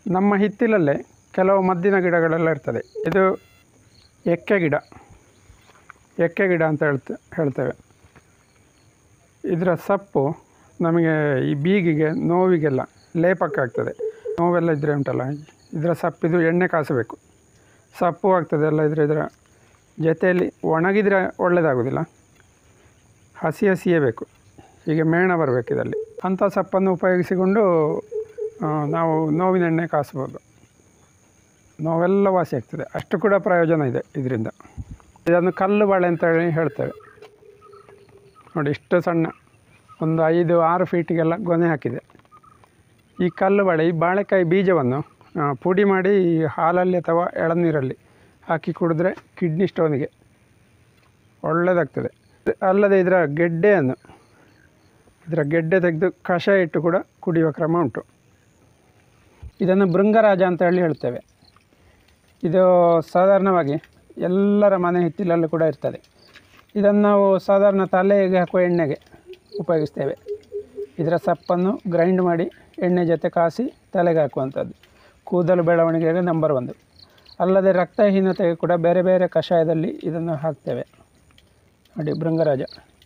ನಮ್ಮ ಹಿತ್ತಿಲಲ್ಲೇ ಕೆಲವು ಮದ್ದಿನ ಗಿಡಗಳೆಲ್ಲ ಇರ್ತದೆ ಇದು ಎಕ್ಕೆ ಗಿಡ ಎಕ್ಕೆ ಗಿಡ ಅಂತ ಹೇಳ್ತೆ ಹೇಳ್ತೇವೆ ಇದರ ಸೊಪ್ಪು ನಮಗೆ ಈ ಬೀಗಿಗೆ ನೋವಿಗೆಲ್ಲ ಲೇಪಕ್ಕಾಗ್ತದೆ ನೋವೆಲ್ಲ ಇದ್ದರೆ ಉಂಟಲ್ಲ ಇದರ ಸಪ್ಪಿದು ಎಣ್ಣೆ ಕಾಸಬೇಕು ಸೊಪ್ಪು ಆಗ್ತದೆ ಎಲ್ಲ ಇದ್ರೆ ಇದರ ಜೊತೆಯಲ್ಲಿ ಒಣಗಿದರೆ ಒಳ್ಳೆಯದಾಗೋದಿಲ್ಲ ಹಸಿ ಹಸಿಯೇ ಬೇಕು ಹೀಗೆ ಮೇಣ ಬರಬೇಕು ಇದರಲ್ಲಿ ಅಂಥ ಸೊಪ್ಪನ್ನು ಉಪಯೋಗಿಸಿಕೊಂಡು ಆ, ನಾವು ನೋವಿನ ಎಣ್ಣೆ ಕಾಸ್ಬೋದು ನೋವೆಲ್ಲ ವಾಸಿ ಆಗ್ತದೆ ಅಷ್ಟು ಕೂಡ ಪ್ರಯೋಜನ ಇದೆ ಇದರಿಂದ ಇದನ್ನು ಕಲ್ಲು ಬಾಳೆ ಅಂತ ಹೇಳಿ ಹೇಳ್ತೇವೆ ನೋಡಿ ಇಷ್ಟು ಸಣ್ಣ ಒಂದು ಐದು ಆರು ಫೀಟಿಗೆಲ್ಲ ಗೊನೆ ಹಾಕಿದೆ ಈ ಕಲ್ಲು ಬಾಳೆ ಈ ಬಾಳೆಕಾಯಿ ಬೀಜವನ್ನು ಆ, ಪುಡಿ ಮಾಡಿ ಈ ಹಾಲಲ್ಲಿ ಅಥವಾ ಎಳನೀರಲ್ಲಿ ಹಾಕಿ ಕುಡಿದ್ರೆ ಕಿಡ್ನಿ ಸ್ಟೋನಿಗೆ ಒಳ್ಳೆಯದಾಗ್ತದೆ ಅಲ್ಲದೆ ಇದರ ಗೆಡ್ಡೆಯನ್ನು ಇದರ ಗೆಡ್ಡೆ ತೆಗೆದು ಕಷಾಯ ಇಟ್ಟು ಕೂಡ ಕುಡಿಯುವ ಕ್ರಮ ಉಂಟು ಇದನ್ನು ಭೃಂಗರಾಜ ಅಂತ ಹೇಳಿ ಹೇಳ್ತೇವೆ ಇದು ಸಾಧಾರಣವಾಗಿ ಎಲ್ಲರ ಮನೆ ಹಿತ್ತಿಲಲ್ಲೂ ಕೂಡ ಇರ್ತದೆ ಇದನ್ನು ನಾವು ಸಾಧಾರಣ ತಲೆಗೆ ಹಾಕುವ ಎಣ್ಣೆಗೆ ಉಪಯೋಗಿಸ್ತೇವೆ ಇದರ ಸಪ್ಪನ್ನು ಗ್ರೈಂಡ್ ಮಾಡಿ ಎಣ್ಣೆ ಜೊತೆ ಕಾಸಿ ತಲೆಗೆ ಹಾಕುವಂಥದ್ದು ಕೂದಲು ಬೆಳವಣಿಗೆಗೆ ನಂಬರ್ ಒಂದು ಅಲ್ಲದೆ ರಕ್ತಹೀನತೆಗೆ ಕೂಡ ಬೇರೆ ಬೇರೆ ಕಷಾಯದಲ್ಲಿ ಇದನ್ನು ಹಾಕ್ತೇವೆ ನೋಡಿ ಭೃಂಗರಾಜ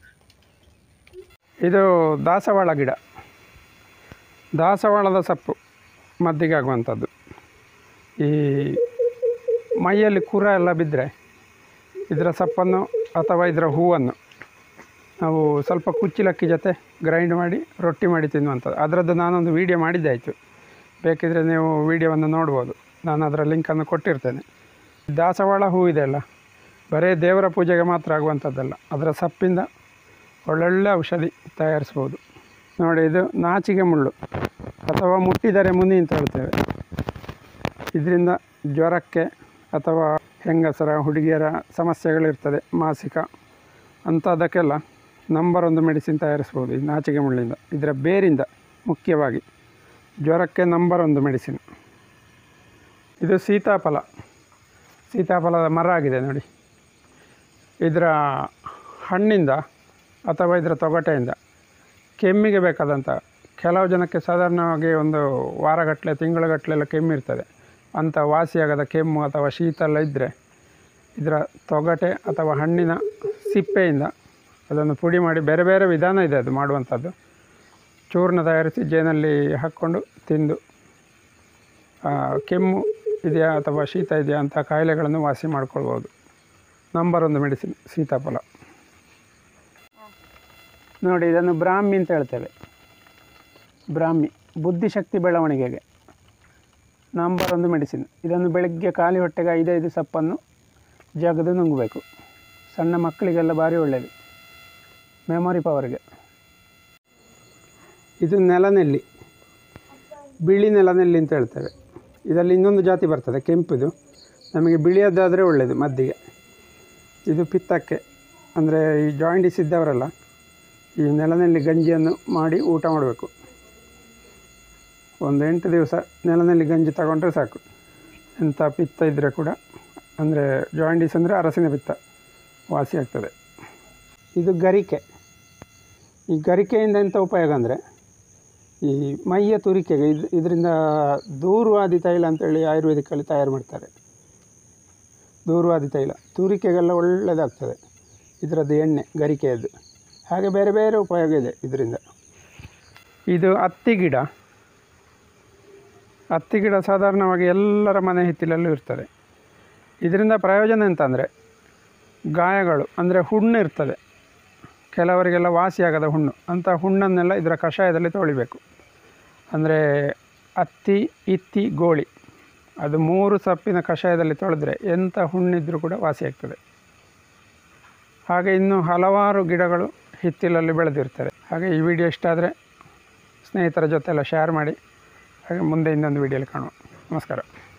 ಇದು ದಾಸವಾಳ ಗಿಡ ದಾಸವಾಳದ ಸೊಪ್ಪು ಮದ್ದಿಗೆ ಆಗುವಂಥದ್ದು ಈ ಮೈಯಲ್ಲಿ ಕುರ ಎಲ್ಲ ಬಿದ್ದರೆ ಇದರ ಸೊಪ್ಪನ್ನು ಅಥವಾ ಇದರ ಹೂವನ್ನು ನಾವು ಸ್ವಲ್ಪ ಕುಚ್ಚಿಲಕ್ಕಿ ಜೊತೆ ಗ್ರೈಂಡ್ ಮಾಡಿ ರೊಟ್ಟಿ ಮಾಡಿ ತಿನ್ನುವಂಥದ್ದು ಅದರದ್ದು ನಾನೊಂದು ವೀಡಿಯೋ ಮಾಡಿದ್ದಾಯಿತು ಬೇಕಿದ್ರೆ ನೀವು ವೀಡಿಯೋವನ್ನು ನೋಡ್ಬೋದು ನಾನು ಅದರ ಲಿಂಕನ್ನು ಕೊಟ್ಟಿರ್ತೇನೆ ದಾಸವಾಳ ಹೂ ಇದೆ ಅಲ್ಲ ಬರೀ ದೇವರ ಪೂಜೆಗೆ ಮಾತ್ರ ಆಗುವಂಥದ್ದಲ್ಲ ಅದರ ಸೊಪ್ಪಿಂದ ಒಳ್ಳೊಳ್ಳೆ ಔಷಧಿ ತಯಾರಿಸ್ಬೋದು ನೋಡಿ ಇದು ನಾಚಿಗೆ ಮುಳ್ಳು ಅಥವಾ ಮುಟ್ಟಿದರೆ ಮುನಿ ಅಂತ ಹೇಳ್ತೇವೆ ಇದರಿಂದ ಜ್ವರಕ್ಕೆ ಅಥವಾ ಹೆಂಗಸರ ಹುಡುಗಿಯರ ಸಮಸ್ಯೆಗಳಿರ್ತದೆ ಮಾಸಿಕ ಅಂಥದ್ದಕ್ಕೆಲ್ಲ ನಂಬರ್ ಒಂದು ಮೆಡಿಸಿನ್ ತಯಾರಿಸ್ಬೋದು ಈ ನಾಚಿಗೆ ಮುಳ್ಳಿಂದ ಇದರ ಬೇರಿಂದ ಮುಖ್ಯವಾಗಿ ಜ್ವರಕ್ಕೆ ನಂಬರ್ ಒಂದು ಮೆಡಿಸಿನ್ ಇದು ಸೀತಾಫಲ ಸೀತಾಫಲದ ಮರ ಆಗಿದೆ ನೋಡಿ ಇದರ ಹಣ್ಣಿಂದ ಅಥವಾ ಇದರ ತೊಗಟೆಯಿಂದ ಕೆಮ್ಮಿಗೆ ಬೇಕಾದಂಥ ಕೆಲವು ಜನಕ್ಕೆ ಸಾಧಾರಣವಾಗಿ ಒಂದು ವಾರಗಟ್ಟಲೆ ತಿಂಗಳಗಟ್ಟಲೆಲ್ಲ ಕೆಮ್ಮಿರ್ತದೆ ಅಂಥ ವಾಸಿಯಾಗದ ಕೆಮ್ಮು ಅಥವಾ ಶೀತ ಎಲ್ಲ ಇದ್ದರೆ ಇದರ ತೊಗಟೆ ಅಥವಾ ಹಣ್ಣಿನ ಸಿಪ್ಪೆಯಿಂದ ಅದನ್ನು ಪುಡಿ ಮಾಡಿ ಬೇರೆ ಬೇರೆ ವಿಧಾನ ಇದೆ ಅದು ಮಾಡುವಂಥದ್ದು ಚೂರ್ಣ ತಯಾರಿಸಿ ಜೇನಲ್ಲಿ ಹಾಕ್ಕೊಂಡು ತಿಂದು ಆ, ಕೆಮ್ಮು ಇದೆಯಾ ಅಥವಾ ಶೀತ ಇದೆಯಾ ಅಂತ ಕಾಯಿಲೆಗಳನ್ನು ವಾಸಿ ಮಾಡ್ಕೊಳ್ಬೋದು ನಂಬರ್ ಒಂದು ಮೆಡಿಸಿನ್ ಸೀತಾಫಲ ನೋಡಿ ಇದನ್ನು ಬ್ರಾಹ್ಮಿ ಅಂತ ಹೇಳ್ತೇವೆ ಬ್ರಾಹ್ಮಿ ಬುದ್ಧಿಶಕ್ತಿ ಬೆಳವಣಿಗೆಗೆ ನಂಬರ್ ಒಂದು ಮೆಡಿಸಿನ್ ಇದನ್ನು ಬೆಳಗ್ಗೆ ಖಾಲಿ ಹೊಟ್ಟೆಗೆ ಐದೈದು ಸೊಪ್ಪನ್ನು ಜಗದು ನುಂಗಬೇಕು ಸಣ್ಣ ಮಕ್ಕಳಿಗೆಲ್ಲ ಭಾರಿ ಒಳ್ಳೆಯದು ಮೆಮೊರಿ ಪವರ್ಗೆ ಇದು ನೆಲನೆಲ್ಲಿ ಬಿಳಿ ನೆಲನೆಲ್ಲಿ ಅಂತ ಹೇಳ್ತೇವೆ ಇದರಲ್ಲಿ ಇನ್ನೊಂದು ಜಾತಿ ಬರ್ತದೆ ಕೆಂಪುದು ನಮಗೆ ಬಿಳಿಯದ್ದಾದರೆ ಒಳ್ಳೆಯದು ಮದ್ದಿಗೆ ಇದು ಪಿತ್ತಕ್ಕೆ ಅಂದರೆ ಈ ಜಾಯಿಂಟಿಸ್ ಇದ್ದವರೆಲ್ಲ ಈ ನೆಲನೆಲ್ಲಿ ಗಂಜಿಯನ್ನು ಮಾಡಿ ಊಟ ಮಾಡಬೇಕು ಒಂದು ಎಂಟು ದಿವಸ ನೆಲನೆಲ್ಲಿ ಗಂಜಿ ತಗೊಂಡ್ರೆ ಸಾಕು ಎಂಥ ಪಿತ್ತ ಇದ್ದರೆ ಕೂಡ ಅಂದರೆ ಜಾಯಿಂಟಿಸ್ ಅಂದರೆ ಅರಸಿನ ಪಿತ್ತ ವಾಸಿ ಆಗ್ತದೆ ಇದು ಗರಿಕೆ ಈ ಗರಿಕೆಯಿಂದ ಎಂಥ ಉಪಯೋಗ ಅಂದರೆ ಈ ಮೈಯ ತುರಿಕೆಗೆ ಇದು ಇದರಿಂದ ದೂರ್ವಾದಿ ತೈಲ ಅಂತೇಳಿ ಆಯುರ್ವೇದಿಕಲ್ಲಿ ತಯಾರು ಮಾಡ್ತಾರೆ ದೂರ್ವಾದಿ ತೈಲ ತುರಿಕೆಗೆಲ್ಲ ಒಳ್ಳೆಯದಾಗ್ತದೆ ಇದರದ್ದು ಎಣ್ಣೆ ಗರಿಕೆಯದ್ದು ಹಾಗೆ ಬೇರೆ ಬೇರೆ ಉಪಯೋಗ ಇದೆ ಇದರಿಂದ ಇದು ಹತ್ತಿ ಗಿಡ ಹತ್ತಿ ಗಿಡ ಸಾಧಾರಣವಾಗಿ ಎಲ್ಲರ ಮನೆ ಹಿತ್ತಿಲಲ್ಲೂ ಇರ್ತದೆ ಇದರಿಂದ ಪ್ರಯೋಜನ ಎಂತಂದರೆ ಗಾಯಗಳು ಅಂದರೆ ಹುಣ್ಣು ಇರ್ತದೆ ಕೆಲವರಿಗೆಲ್ಲ ವಾಸಿಯಾಗದ ಹುಣ್ಣು ಅಂಥ ಹುಣ್ಣನ್ನೆಲ್ಲ ಇದರ ಕಷಾಯದಲ್ಲಿ ತೊಳಿಬೇಕು ಅಂದರೆ ಹತ್ತಿ ಇತ್ತಿ ಗೋಳಿ ಅದು ಮೂರು ಸೊಪ್ಪಿನ ಕಷಾಯದಲ್ಲಿ ತೊಳೆದ್ರೆ ಎಂಥ ಹುಣ್ಣಿದ್ರೂ ಕೂಡ ವಾಸಿಯಾಗ್ತದೆ ಹಾಗೆ ಇನ್ನು ಹಲವಾರು ಗಿಡಗಳು ಹಿತ್ತಿಲಲ್ಲಿ ಬೆಳೆದಿರ್ತಾರೆ ಹಾಗೆ ಈ ವಿಡಿಯೋ ಇಷ್ಟ ಆದರೆ ಸ್ನೇಹಿತರ ಜೊತೆಲ್ಲ ಶೇರ್ ಮಾಡಿ ಹಾಗೆ ಮುಂದೆ ಇನ್ನೊಂದು ವಿಡಿಯೋಲಿ ಕಾಣುವ ನಮಸ್ಕಾರ